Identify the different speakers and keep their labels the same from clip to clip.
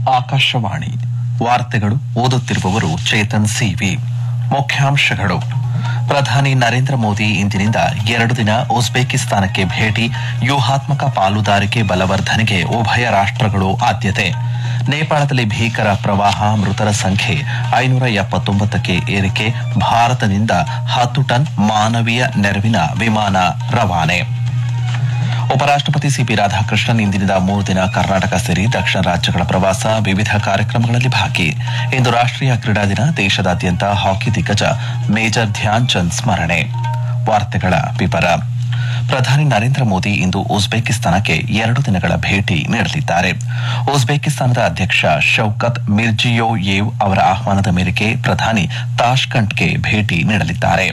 Speaker 1: ಆಕಾಶವಾಣಿ ವಾರ್ತೆಗಳು ಓದುತ್ತಿರುವವರು ಚೇತನ್ ಸಿವಿ ಮುಖ್ಯಾಂಶಗಳು ಪ್ರಧಾನಿ ನರೇಂದ್ರ ಮೋದಿ ಇಂದಿನಿಂದ ಎರಡು ದಿನ ಉಜ್ಬೇಕಿಸ್ತಾನಕ್ಕೆ ಭೇಟಿ ವ್ಯೂಹಾತ್ಮಕ ಪಾಲುದಾರಿಕೆ ಬಲವರ್ಧನೆಗೆ ಉಭಯ ರಾಷ್ಟ್ರಗಳು ಆದ್ಯತೆ ನೇಪಾಳದಲ್ಲಿ ಭೀಕರ ಪ್ರವಾಹ ಮೃತರ ಸಂಖ್ಯೆ ಐನೂರ ಎಪ್ಪತ್ತೊಂಬತ್ತಕ್ಕೆ ಏರಿಕೆ ಭಾರತದಿಂದ ಹತ್ತು ಟನ್ ಮಾನವೀಯ ನೆರವಿನ ವಿಮಾನ ರವಾನೆ ಉಪರಾಷ್ಟಪತಿ ಸಿಪಿ ರಾಧಾಕೃಷ್ಣನ್ ಇಂದಿನಿಂದ ಮೂರು ದಿನ ಕರ್ನಾಟಕ ಸೇರಿ ದಕ್ಷಿಣ ರಾಜ್ಯಗಳ ಪ್ರವಾಸ ವಿವಿಧ ಕಾರ್ಯಕ್ರಮಗಳಲ್ಲಿ ಭಾಗಿ ಇಂದು ರಾಷ್ಟೀಯ ಕ್ರೀಡಾ ದಿನ ದೇಶದಾದ್ಯಂತ ಹಾಕಿ ದಿಗ್ಗಜ ಮೇಜರ್ ಧ್ಯಾನ್ ಚಂದ್ ಸ್ಮರಣೆ ವಾರ್ತೆಗಳ ವಿವರ ಪ್ರಧಾನಿ ನರೇಂದ್ರ ಮೋದಿ ಇಂದು ಉಜ್ಬೇಕಿಸ್ತಾನಕ್ಕೆ ಎರಡು ದಿನಗಳ ಭೇಟಿ ನೀಡಲಿದ್ದಾರೆ ಉಜ್ಬೇಕಿಸ್ತಾನದ ಅಧ್ಯಕ್ಷ ಶೌಕತ್ ಮಿರ್ಜಿಯೋಯೇವ್ ಅವರ ಆಹ್ವಾನದ ಮೇರೆಗೆ ಪ್ರಧಾನಿ ತಾಷ್ಕಂಟ್ಗೆ ಭೇಟಿ ನೀಡಲಿದ್ದಾರೆ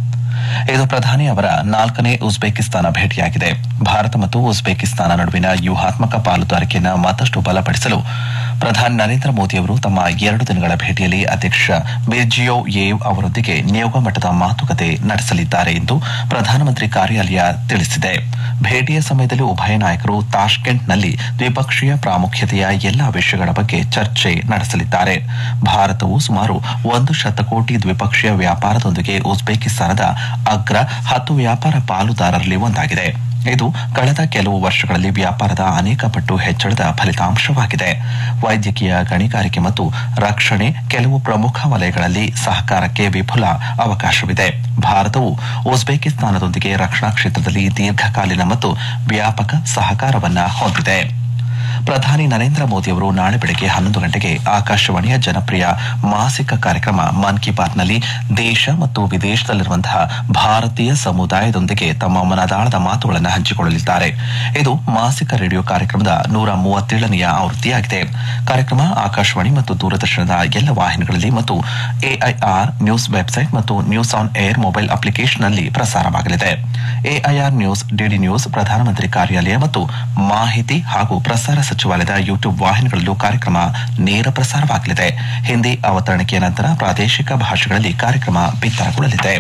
Speaker 1: ಇದು ಪ್ರಧಾನಿ ಅವರ ನಾಲ್ಕನೇ ಉಜ್ಬೇಕಿಸ್ತಾನ ಭೇಟಿಯಾಗಿದೆ ಭಾರತ ಮತ್ತು ಉಜ್ಬೇಕಿಸ್ತಾನ ನಡುವಿನ ವ್ಯೂಹಾತ್ಮಕ ಪಾಲುದಾರಿಕೆಯನ್ನು ಮತ್ತಷ್ಟು ಬಲಪಡಿಸಲು ಪ್ರಧಾನಿ ನರೇಂದ್ರ ಮೋದಿ ಅವರು ತಮ್ಮ ಎರಡು ದಿನಗಳ ಭೇಟಿಯಲ್ಲಿ ಅಧ್ಯಕ್ಷ ಮಿರ್ಜಿಯೋ ಯೇವ್ ಅವರೊಂದಿಗೆ ನಿಯೋಗ ಮಟ್ಟದ ಮಾತುಕತೆ ನಡೆಸಲಿದ್ದಾರೆ ಎಂದು ಪ್ರಧಾನಮಂತ್ರಿ ಕಾರ್ಯಾಲಯ ತಿಳಿಸಿದೆ ಭೇಟಿಯ ಸಮಯದಲ್ಲಿ ಉಭಯ ನಾಯಕರು ತಾಷ್ಕೆಂಟ್ನಲ್ಲಿ ದ್ವಿಪಕ್ಷೀಯ ಪ್ರಾಮುಖ್ಯತೆಯ ಎಲ್ಲಾ ವಿಷಯಗಳ ಬಗ್ಗೆ ಚರ್ಚೆ ನಡೆಸಲಿದ್ದಾರೆ ಭಾರತವು ಸುಮಾರು ಒಂದು ಶತಕೋಟಿ ದ್ವಿಪಕ್ಷೀಯ ವ್ಯಾಪಾರದೊಂದಿಗೆ ಉಜ್ಬೇಕಿಸ್ತಾನದ ಅಗ್ರ ಹತ್ತು ವ್ಯಾಪಾರ ಪಾಲುದಾರರಲ್ಲಿ ಒಂದಾಗಿದೆ ಇದು ಕಳೆದ ಕೆಲವು ವರ್ಷಗಳಲ್ಲಿ ವ್ಯಾಪಾರದ ಅನೇಕ ಪಟ್ಟು ಹೆಚ್ಚಳದ ಫಲಿತಾಂಶವಾಗಿದೆ ವೈದ್ಯಕೀಯ ಗಣಿಗಾರಿಕೆ ಮತ್ತು ರಕ್ಷಣೆ ಕೆಲವು ಪ್ರಮುಖ ವಲಯಗಳಲ್ಲಿ ಸಹಕಾರಕ್ಕೆ ವಿಪುಲ ಅವಕಾಶವಿದೆ ಭಾರತವು ಉಜ್ಬೇಕಿಸ್ತಾನದೊಂದಿಗೆ ರಕ್ಷಣಾ ಕ್ಷೇತ್ರದಲ್ಲಿ ದೀರ್ಘಕಾಲೀನ ಮತ್ತು ವ್ಯಾಪಕ ಸಹಕಾರವನ್ನ ಹೊಂದಿದೆ ಪ್ರಧಾನಿ ನರೇಂದ್ರ ಮೋದಿ ಅವರು ನಾಳೆ ಬೆಳಗ್ಗೆ ಹನ್ನೊಂದು ಗಂಟೆಗೆ ಆಕಾಶವಾಣಿಯ ಜನಪ್ರಿಯ ಮಾಸಿಕ ಕಾರ್ಯಕ್ರಮ ಮನ್ ಕಿ ಬಾತ್ನಲ್ಲಿ ದೇಶ ಮತ್ತು ವಿದೇಶದಲ್ಲಿರುವಂತಹ ಭಾರತೀಯ ಸಮುದಾಯದೊಂದಿಗೆ ತಮ್ಮ ಮನದಾಳದ ಮಾತುಗಳನ್ನು ಹಂಚಿಕೊಳ್ಳಲಿದ್ದಾರೆ ಇದು ಮಾಸಿಕ ರೇಡಿಯೋ ಕಾರ್ಯಕ್ರಮದ ನೂರ ಮೂವತ್ತೇಳನೆಯ ಆವೃತ್ತಿಯಾಗಿದೆ ಕಾರ್ಯಕ್ರಮ ಆಕಾಶವಾಣಿ ಮತ್ತು ದೂರದರ್ಶನದ ಎಲ್ಲ ವಾಹಿನಿಗಳಲ್ಲಿ ಮತ್ತು ಎಐಆರ್ ನ್ಯೂಸ್ ವೆಬ್ಸೈಟ್ ಮತ್ತು ನ್ಯೂಸ್ ಆನ್ ಏರ್ ಮೊಬೈಲ್ ಅಪ್ಲಿಕೇಶನ್ನಲ್ಲಿ ಪ್ರಸಾರವಾಗಲಿದೆ ಎಐಆರ್ ನ್ಯೂಸ್ ಡಿಡಿ ನ್ಯೂಸ್ ಪ್ರಧಾನಮಂತ್ರಿ ಕಾರ್ಯಾಲಯ ಮತ್ತು ಮಾಹಿತಿ ಹಾಗೂ ಪ್ರಸಾರ ಸಚಿವಾಲಯದ ಯೂಟ್ಯೂಬ್ ವಾಹಿನಿಗಳಲ್ಲೂ ಕಾರ್ಯಕ್ರಮ ನೇರ ಪ್ರಸಾರವಾಗಲಿದೆ ಹಿಂದಿ ಅವತರಣಿಕೆಯ ನಂತರ ಪ್ರಾದೇಶಿಕ ಭಾಷೆಗಳಲ್ಲಿ ಕಾರ್ಯಕ್ರಮ ಬಿತ್ತರಗೊಳ್ಳಲಿದೆ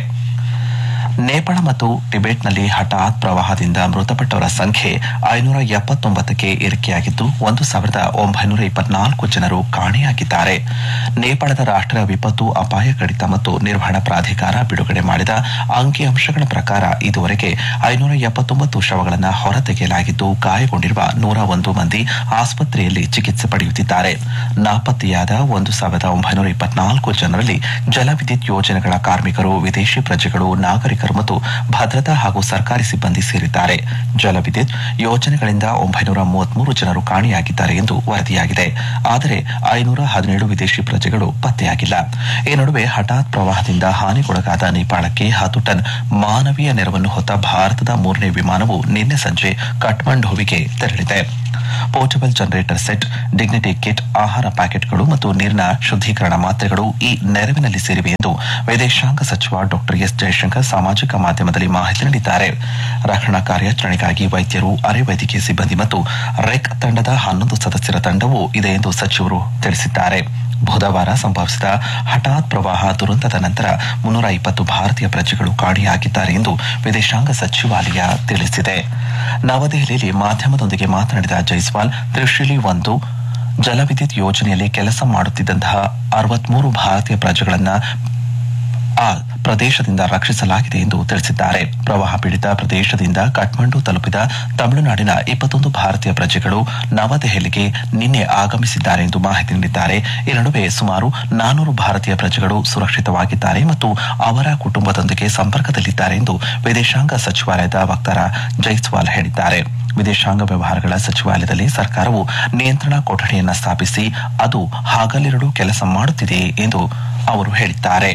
Speaker 1: ನೇಪಾಳ ಮತ್ತು ಟಿಬೆಟ್ನಲ್ಲಿ ಹಠಾತ್ ಪ್ರವಾಹದಿಂದ ಮೃತಪಟ್ಟವರ ಸಂಖ್ಯೆ ಐನೂರ ಎಪ್ಪತ್ತೊಂಬತ್ತಕ್ಕೆ ಏರಿಕೆಯಾಗಿದ್ದು ಒಂದು ಸಾವಿರದ ಒಂಬೈನೂರ ಇಪ್ಪತ್ನಾಲ್ಕು ಜನರು ಕಾಣೆಯಾಗಿದ್ದಾರೆ ನೇಪಾಳದ ರಾಷ್ಟ್ರೀಯ ವಿಪತ್ತು ಅಪಾಯ ಕಡಿತ ಮತ್ತು ನಿರ್ವಹಣಾ ಪ್ರಾಧಿಕಾರ ಬಿಡುಗಡೆ ಮಾಡಿದ ಅಂಕಿಅಂಶಗಳ ಪ್ರಕಾರ ಇದುವರೆಗೆ ಐನೂರ ಎಪ್ಪತ್ತೊಂಬತ್ತು ಶವಗಳನ್ನು ಹೊರತೆಗೆಯಲಾಗಿದ್ದು ಗಾಯಗೊಂಡಿರುವ ನೂರ ಒಂದು ಮಂದಿ ಆಸ್ಪತ್ರೆಯಲ್ಲಿ ಚಿಕಿತ್ಸೆ ಪಡೆಯುತ್ತಿದ್ದಾರೆ ನಾಪತ್ತೆಯಾದ ಒಂದು ಸಾವಿರದ ಒಂಬೈನೂರ ಇಪ್ಪತ್ನಾಲ್ಕು ಜನರಲ್ಲಿ ಜಲವಿದ್ಯುತ್ ಯೋಜನೆಗಳ ಕಾರ್ಮಿಕರು ವಿದೇಶಿ ಪ್ರಜೆಗಳು ನಾಗರಿಕರು ಮತ್ತು ಭದ್ರತಾ ಹಾಗೂ ಸರ್ಕಾರಿ ಸಿಬ್ಬಂದಿ ಸೇರಿದ್ದಾರೆ ಜಲವಿದ್ಯುತ್ ಯೋಜನೆಗಳಿಂದ ಒಂಬೈನೂರ ಮೂವತ್ಮೂರು ಜನರು ಕಾಣೆಯಾಗಿದ್ದಾರೆ ಎಂದು ವರದಿಯಾಗಿದೆ ಆದರೆ ಐನೂರ ಹದಿನೇಳು ವಿದೇಶಿ ಪ್ರಜೆಗಳು ಪತ್ತೆಯಾಗಿಲ್ಲ ಈ ನಡುವೆ ಹಠಾತ್ ಪ್ರವಾಹದಿಂದ ಹಾನಿಗೊಳಗಾದ ನೇಪಾಳಕ್ಕೆ ಹತ್ತು ಟನ್ ಮಾನವೀಯ ನೆರವನ್ನು ಹೊತ್ತ ಭಾರತದ ಮೂರನೇ ವಿಮಾನವು ನಿನ್ನೆ ಸಂಜೆ ಕಠ್ಮಂಡುವಿಗೆ ತೆರಳಿದೆ portable generator set dignity kit ಆಹಾರ ಪ್ಯಾಕೆಟ್ಗಳು ಮತ್ತು ನೀರಿನ ಶುದ್ದೀಕರಣ ಮಾತ್ರೆಗಳು ಈ ನೆರವಿನಲ್ಲಿ ಸೇರಿವೆ ಎಂದು ವಿದೇಶಾಂಗ ಸಚಿವ ಡಾಕ್ಟರ್ ಎಸ್ ಜಯಶಂಕರ್ ಸಾಮಾಜಿಕ ಮಾಧ್ಯಮದಲ್ಲಿ ಮಾಹಿತಿ ನೀಡಿದ್ದಾರೆ ರಕ್ಷಣಾ ಕಾರ್ಯಾಚರಣೆಗಾಗಿ ವೈದ್ಯರು ಅರೆ ವೈದ್ಯಕೀಯ ಸಿಬ್ಬಂದಿ ಮತ್ತು ರೆಕ್ ತಂಡದ ಹನ್ನೊಂದು ಸದಸ್ಯರ ತಂಡವೂ ಇದೆ ಎಂದು ಸಚಿವರು ತಿಳಿಸಿದ್ದಾರೆ ಬುಧವಾರ ಸಂಭವಿಸಿದ ಹಠಾತ್ ಪ್ರವಾಹ ದುರಂತದ ನಂತರ ಮುನ್ನೂರ ಇಪ್ಪತ್ತು ಭಾರತೀಯ ಪ್ರಜೆಗಳು ಕಾಣೆಯಾಗಿದ್ದಾರೆ ಎಂದು ವಿದೇಶಾಂಗ ಸಚಿವಾಲಯ ತಿಳಿಸಿದೆ ನವದೆಹಲಿಯಲ್ಲಿ ಮಾಧ್ಯಮದೊಂದಿಗೆ ಮಾತನಾಡಿದ ಜೈಸ್ವಾಲ್ ತ್ರಿಶೂಲಿ ಒಂದು ಜಲವಿದ್ಯುತ್ ಯೋಜನೆಯಲ್ಲಿ ಕೆಲಸ ಮಾಡುತ್ತಿದ್ದಂತಹ ಅರವತ್ಮೂರು ಭಾರತೀಯ ಪ್ರಜೆಗಳನ್ನ ಆ ಪ್ರದೇಶದಿಂದ ರಕ್ಷಿಸಲಾಗಿದೆ ಎಂದು ತಿಳಿಸಿದ್ದಾರೆ ಪ್ರವಾಹ ಪೀಡಿತ ಪ್ರದೇಶದಿಂದ ಕಠ್ಮಂಡು ತಲುಪಿದ ತಮಿಳುನಾಡಿನ ಇಪ್ಪತ್ತೊಂದು ಭಾರತೀಯ ಪ್ರಜೆಗಳು ನವದೆಹಲಿಗೆ ನಿನ್ನೆ ಆಗಮಿಸಿದ್ದಾರೆ ಎಂದು ಮಾಹಿತಿ ನೀಡಿದ್ದಾರೆ ಈ ನಡುವೆ ಸುಮಾರು ನಾನೂರು ಭಾರತೀಯ ಪ್ರಜೆಗಳು ಸುರಕ್ಷಿತವಾಗಿದ್ದಾರೆ ಮತ್ತು ಅವರ ಕುಟುಂಬದೊಂದಿಗೆ ಸಂಪರ್ಕದಲ್ಲಿದ್ದಾರೆ ಎಂದು ವಿದೇಶಾಂಗ ಸಚಿವಾಲಯದ ವಕ್ತಾರ ಜೈಸ್ವಾಲ್ ಹೇಳಿದ್ದಾರೆ ವಿದೇಶಾಂಗ ವ್ಯವಹಾರಗಳ ಸಚಿವಾಲಯದಲ್ಲಿ ಸರ್ಕಾರವು ನಿಯಂತ್ರಣ ಕೊಠಡಿಯನ್ನು ಸ್ಥಾಪಿಸಿ ಅದು ಹಗಲಿರುಳು ಕೆಲಸ ಮಾಡುತ್ತಿದೆ ಎಂದು ಅವರು ಹೇಳಿದ್ದಾರೆ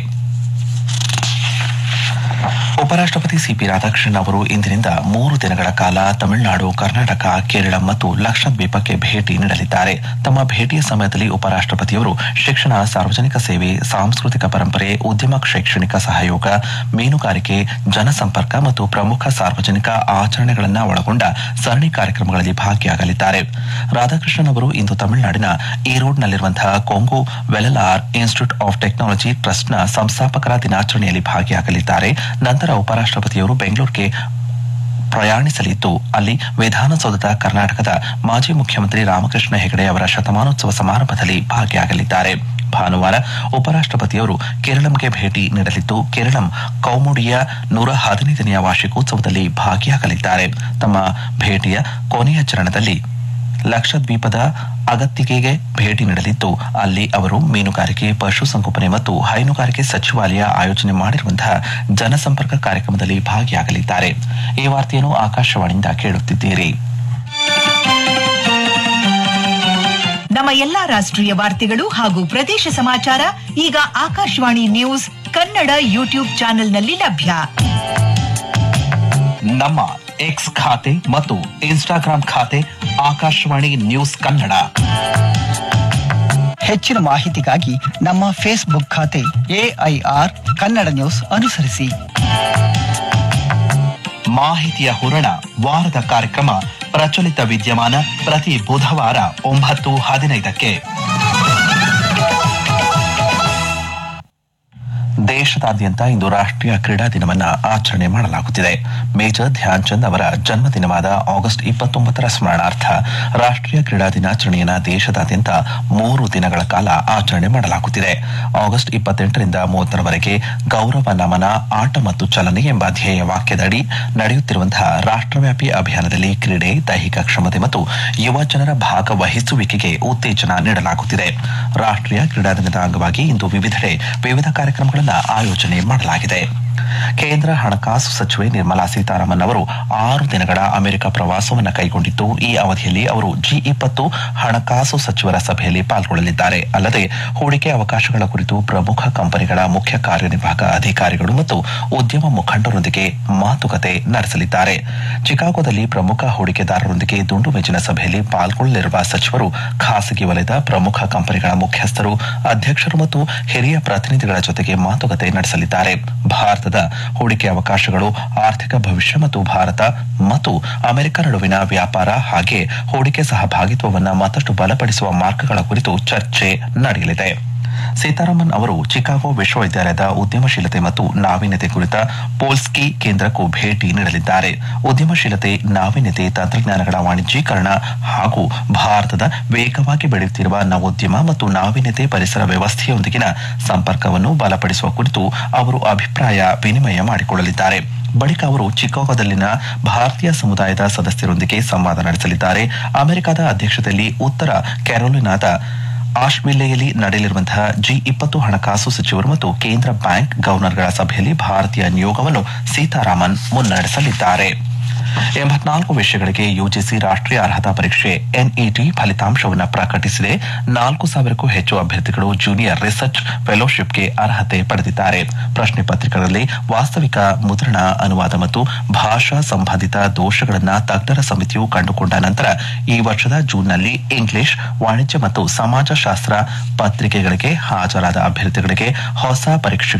Speaker 1: ಉಪರಾಷ್ಟಪತಿ ಸಿಪಿ ರಾಧಾಕೃಷ್ಣನ್ ಅವರು ಇಂದಿನಿಂದ ಮೂರು ದಿನಗಳ ಕಾಲ ತಮಿಳುನಾಡು ಕರ್ನಾಟಕ ಕೇರಳ ಮತ್ತು ಲಕ್ಷದ್ವೀಪಕ್ಕೆ ಭೇಟಿ ನೀಡಲಿದ್ದಾರೆ ತಮ್ಮ ಭೇಟಿಯ ಸಮಯದಲ್ಲಿ ಉಪರಾಷ್ಟಪತಿಯವರು ಶಿಕ್ಷಣ ಸಾರ್ವಜನಿಕ ಸೇವೆ ಸಾಂಸ್ಕೃತಿಕ ಪರಂಪರೆ ಉದ್ಯಮ ಶೈಕ್ಷಣಿಕ ಸಹಯೋಗ ಮೀನುಗಾರಿಕೆ ಜನಸಂಪರ್ಕ ಮತ್ತು ಪ್ರಮುಖ ಸಾರ್ವಜನಿಕ ಆಚರಣೆಗಳನ್ನು ಒಳಗೊಂಡ ಸರಣಿ ಕಾರ್ಯಕ್ರಮಗಳಲ್ಲಿ ಭಾಗಿಯಾಗಲಿದ್ದಾರೆ ರಾಧಾಕೃಷ್ಣನ್ ಅವರು ಇಂದು ತಮಿಳುನಾಡಿನ ಈರೋಡ್ನಲ್ಲಿರುವಂತಹ Kongu Vellalar institute of technology ಟ್ರಸ್ಟ್ನ ಸಂಸ್ಥಾಪಕರ ದಿನಾಚರಣೆಯಲ್ಲಿ ಭಾಗಿಯಾಗಲಿದ್ದಾರೆ ನಂತರ ಉಪರಾಷ್ಟಪತಿಯವರು ಬೆಂಗಳೂರಿಗೆ ಪ್ರಯಾಣಿಸಲಿದ್ದು ಅಲ್ಲಿ ವಿಧಾನಸೌಧದ ಕರ್ನಾಟಕದ ಮಾಜಿ ಮುಖ್ಯಮಂತ್ರಿ ರಾಮಕೃಷ್ಣ ಹೆಗಡೆ ಅವರ ಶತಮಾನೋತ್ಸವ ಸಮಾರಂಭದಲ್ಲಿ ಭಾಗಿಯಾಗಲಿದ್ದಾರೆ ಭಾನುವಾರ ಉಪರಾಷ್ಟಪತಿಯವರು ಕೇರಳಂಗೆ ಭೇಟಿ ನೀಡಲಿದ್ದು ಕೇರಳಂ ಕೌಮುಡಿಯ ನೂರ ಹದಿನೈದನೆಯ ವಾರ್ಷಿಕೋತ್ಸವದಲ್ಲಿ ಭಾಗಿಯಾಗಲಿದ್ದಾರೆ ತಮ್ಮ ಭೇಟಿಯ ಕೊನೆಯ ಚರಣದಲ್ಲಿ ಲಕ್ಷದ್ವೀಪದ ಅಗತ್ತಿಗೆಗೆ ಭೇಟಿ ನೀಡಲಿದ್ದು ಅಲ್ಲಿ ಅವರು ಮೀನುಗಾರಿಕೆ ಪಶುಸಂಗೋಪನೆ ಮತ್ತು ಹೈನುಗಾರಿಕೆ ಸಚಿವಾಲಯ ಆಯೋಜನೆ ಮಾಡಿರುವಂತಹ ಜನಸಂಪರ್ಕ ಕಾರ್ಯಕ್ರಮದಲ್ಲಿ ಭಾಗಿಯಾಗಲಿದ್ದಾರೆ ಈ ವಾರ್ತೆಯನ್ನು ಆಕಾಶವಾಣಿಯಿಂದ ಕೇಳುತ್ತಿದ್ದೀರಿ
Speaker 2: ನಮ್ಮ ಎಲ್ಲಾ ರಾಷ್ಟ್ರೀಯ ವಾರ್ತೆಗಳು ಹಾಗೂ ಪ್ರದೇಶ ಸಮಾಚಾರ ಈಗ ಆಕಾಶವಾಣಿ ನ್ಯೂಸ್ ಕನ್ನಡ ಯೂಟ್ಯೂಬ್ ಚಾನೆಲ್ನಲ್ಲಿ ಲಭ್ಯ
Speaker 1: ನಮ್ಮ ಎಕ್ಸ್ ಖಾತೆ ಮತ್ತು ಇನ್ಸ್ಟಾಗ್ರಾಂ ಖಾತೆ ಆಕಾಶವಾಣಿ ನ್ಯೂಸ್ ಕನ್ನಡ
Speaker 3: ಹೆಚ್ಚಿನ ಮಾಹಿತಿಗಾಗಿ ನಮ್ಮ ಫೇಸ್ಬುಕ್ ಖಾತೆ ಎಐಆರ್ ಕನ್ನಡ ನ್ಯೂಸ್ ಅನುಸರಿಸಿ
Speaker 1: ಮಾಹಿತಿಯ ಹೂರಣ ವಾರದ ಕಾರ್ಯಕ್ರಮ ಪ್ರಚಲಿತ ವಿದ್ಯಮಾನ ಪ್ರತಿ ಬುಧವಾರ ಒಂಬತ್ತು ಹದಿನೈದಕ್ಕೆ ದೇಶದಾದ್ಯಂತ ಇಂದು ರಾಷ್ಟ್ರೀಯ ಕ್ರೀಡಾ ದಿನವನ್ನ ಆಚರಣೆ ಮಾಡಲಾಗುತ್ತಿದೆ ಮೇಜರ್ ಧ್ಯಾನ್ ಚಂದ್ ಅವರ ಜನ್ಮದಿನವಾದ ಆಗಸ್ಟ್ ಇಪ್ಪತ್ತೊಂಬತ್ತರ ಸ್ಮರಣಾರ್ಥ ರಾಷ್ಟ್ರೀಯ ಕ್ರೀಡಾ ದಿನಾಚರಣೆಯನ್ನ ದೇಶದಾದ್ಯಂತ ಮೂರು ದಿನಗಳ ಕಾಲ ಆಚರಣೆ ಮಾಡಲಾಗುತ್ತಿದೆ ಆಗಸ್ಟ್ ಇಪ್ಪತ್ತೆಂಟರಿಂದ ಮೂವತ್ತರವರೆಗೆ ಗೌರವ ನಮನ ಆಟ ಮತ್ತು ಚಲನೆ ಎಂಬ ಧ್ಯೇಯ ವಾಕ್ಯದಡಿ ನಡೆಯುತ್ತಿರುವಂತಹ ರಾಷ್ಟ್ರವ್ಯಾಪಿ ಅಭಿಯಾನದಲ್ಲಿ ಕ್ರೀಡೆ ದೈಹಿಕ ಕ್ಷಮತೆ ಮತ್ತು ಯುವ ಜನರ ಭಾಗವಹಿಸುವಿಕೆಗೆ ಉತ್ತೇಜನ ನೀಡಲಾಗುತ್ತಿದೆ ರಾಷ್ಟ್ರೀಯ ಕ್ರೀಡಾ ದಿನದ ಅಂಗವಾಗಿ ಇಂದು ವಿವಿಧೆಡೆ ವಿವಿಧ ಕಾರ್ಯಕ್ರಮಗಳನ್ನು ಆಯೋಜನೆ ಮಾಡಲಾಗಿದೆ ಕೇಂದ್ರ ಹಣಕಾಸು ಸಚಿವೆ ನಿರ್ಮಲಾ ಸೀತಾರಾಮನ್ ಅವರು ಆರು ದಿನಗಳ ಅಮೆರಿಕ ಪ್ರವಾಸವನ್ನು ಕೈಗೊಂಡಿದ್ದು ಈ ಅವಧಿಯಲ್ಲಿ ಅವರು ಜಿ ಇಪ್ಪತ್ತು ಹಣಕಾಸು ಸಚಿವರ ಸಭೆಯಲ್ಲಿ ಪಾಲ್ಗೊಳ್ಳಲಿದ್ದಾರೆ ಅಲ್ಲದೆ ಹೂಡಿಕೆ ಅವಕಾಶಗಳ ಕುರಿತು ಪ್ರಮುಖ ಕಂಪನಿಗಳ ಮುಖ್ಯ ಕಾರ್ಯನಿರ್ವಾಹಕ ಅಧಿಕಾರಿಗಳು ಮತ್ತು ಉದ್ಯಮ ಮುಖಂಡರೊಂದಿಗೆ ಮಾತುಕತೆ ನಡೆಸಲಿದ್ದಾರೆ ಚಿಕಾಗೋದಲ್ಲಿ ಪ್ರಮುಖ ಹೂಡಿಕೆದಾರರೊಂದಿಗೆ ದುಂಡು ಮೇಜಿನ ಸಭೆಯಲ್ಲಿ ಪಾಲ್ಗೊಳ್ಳಲಿರುವ ಸಚಿವರು ಖಾಸಗಿ ವಲಯದ ಪ್ರಮುಖ ಕಂಪನಿಗಳ ಮುಖ್ಯಸ್ಥರು ಅಧ್ಯಕ್ಷರು ಮತ್ತು ಹಿರಿಯ ಪ್ರತಿನಿಧಿಗಳ ಜೊತೆಗೆ ಮಾತುಕತೆ ನಡೆಸಲಿದ್ದಾರೆ ಭಾರತದ ಹೂಡಿಕೆ ಅವಕಾಶಗಳು ಆರ್ಥಿಕ ಭವಿಷ್ಯ ಮತ್ತು ಭಾರತ ಮತ್ತು ಅಮೆರಿಕ ನಡುವಿನ ವ್ಯಾಪಾರ ಹಾಗೆ ಹೂಡಿಕೆ ಸಹಭಾಗಿತ್ವವನ್ನು ಮತ್ತಷ್ಟು ಬಲಪಡಿಸುವ ಮಾರ್ಗಗಳ ಕುರಿತು ಚರ್ಚೆ ನಡೆಯಲಿದೆ ಸೀತಾರಾಮನ್ ಅವರು ಚಿಕಾಗೋ ವಿಶ್ವವಿದ್ಯಾಲಯದ ಉದ್ಯಮಶೀಲತೆ ಮತ್ತು ನಾವೀನ್ಯತೆ ಕುರಿತ ಪೋಲ್ಸ್ಕಿ ಕೇಂದ್ರಕ್ಕೂ ಭೇಟಿ ನೀಡಲಿದ್ದಾರೆ ಉದ್ಯಮಶೀಲತೆ ನಾವೀನ್ಯತೆ ತಂತ್ರಜ್ಞಾನಗಳ ವಾಣಿಜ್ಯೀಕರಣ ಹಾಗೂ ಭಾರತದ ವೇಗವಾಗಿ ಬೆಳೆಯುತ್ತಿರುವ ನವೋದ್ಯಮ ಮತ್ತು ನಾವೀನ್ಯತೆ ಪರಿಸರ ವ್ಯವಸ್ಥೆಯೊಂದಿಗಿನ ಸಂಪರ್ಕವನ್ನು ಬಲಪಡಿಸುವ ಕುರಿತು ಅವರು ಅಭಿಪ್ರಾಯ ವಿನಿಮಯ ಮಾಡಿಕೊಳ್ಳಲಿದ್ದಾರೆ ಬಳಿಕ ಅವರು ಚಿಕಾಗೋದಲ್ಲಿನ ಭಾರತೀಯ ಸಮುದಾಯದ ಸದಸ್ಯರೊಂದಿಗೆ ಸಂವಾದ ನಡೆಸಲಿದ್ದಾರೆ ಅಮೆರಿಕದ ಅಧ್ಯಕ್ಷತೆಯಲ್ಲಿ ಉತ್ತರ ಕ್ಯಾರೋಲಿನಾದ ಆಶ್ವಿಲ್ಲೆಯಲ್ಲಿ ನಡೆಯಲಿರುವಂತಹ ಜಿ ಇಪ್ಪತ್ತು ಹಣಕಾಸು ಸಚಿವರು ಮತ್ತು ಕೇಂದ್ರ ಬ್ಯಾಂಕ್ ಗವರ್ನರ್ಗಳ ಸಭೆಯಲ್ಲಿ ಭಾರತೀಯ ನಿಯೋಗವನ್ನು ಸೀತಾರಾಮನ್ ಮುನ್ನಡೆಸಲಿದ್ದಾರೆ ಎಂಬತ್ನಾಲ್ಕು ವಿಷಯಗಳಿಗೆ ಯುಜಿಸಿ ರಾಷ್ಟ್ರೀಯ ಅರ್ಹತಾ ಪರೀಕ್ಷೆ ಎನ್ಇಟಿ ಫಲಿತಾಂಶವನ್ನು ಪ್ರಕಟಿಸಿದೆ ನಾಲ್ಕು ಸಾವಿರಕ್ಕೂ ಹೆಚ್ಚು ಅಭ್ಯರ್ಥಿಗಳು ಜೂನಿಯರ್ ರಿಸರ್ಚ್ ಫೆಲೋಶಿಪ್ಗೆ ಅರ್ಹತೆ ಪಡೆದಿದ್ದಾರೆ ಪ್ರಶ್ನೆ ಪತ್ರಿಕೆಗಳಲ್ಲಿ ವಾಸ್ತವಿಕ ಮುದ್ರಣ ಅನುವಾದ ಮತ್ತು ಭಾಷಾ ಸಂಬಂಧಿತ ದೋಷಗಳನ್ನು ತಜ್ಞರ ಸಮಿತಿಯು ಕಂಡುಕೊಂಡ ನಂತರ ಈ ವರ್ಷದ ಜೂನ್ನಲ್ಲಿ ಇಂಗ್ಲಿಷ್ ವಾಣಿಜ್ಯ ಮತ್ತು ಸಮಾಜಶಾಸ್ತ್ರ ಪತ್ರಿಕೆಗಳಿಗೆ ಹಾಜರಾದ ಅಭ್ಯರ್ಥಿಗಳಿಗೆ ಹೊಸ ಪರೀಕ್ಷೆ